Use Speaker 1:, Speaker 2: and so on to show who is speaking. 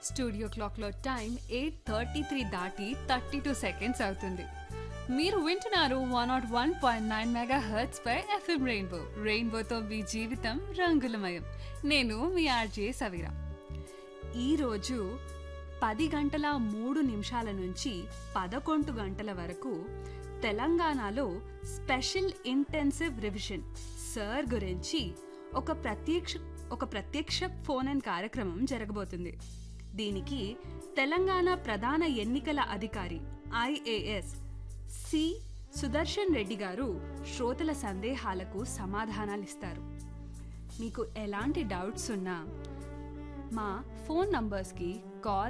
Speaker 1: studio క్లాక్లో time eight thirty three దాటి thirty two seconds అవుతుంది మీరు వింటున్నారు one nought one point nine mega hertz పై ఎఫ్ఎం రెయిన్బో రెయిన్బోతో మీ జీవితం రంగులమయం నేను మీ ఆర్జే సవీరా ఈరోజు పది గంటల మూడు నిమిషాల నుంచి పదకొండు గంటల వరకు తెలంగాణలో స్పెషల్ ఇంటెన్సివ్ రివిజన్ సర్ గురించి ఒక ప్రత్యక్ష ఒక ప్రత్యక్ష ఫోన్ ఇన్ కార్యక్రమం జరగబోతుంది దీనికి తెలంగాణ ప్రధాన ఎన్నికల అధికారి ఐఏఎస్ సి సుదర్శన్ రెడ్డి గారు శ్రోతల సందేహాలకు సమాధానాలిస్తారు మీకు ఎలాంటి డౌట్స్ ఉన్నా మా ఫోన్ నంబర్స్కి కాల్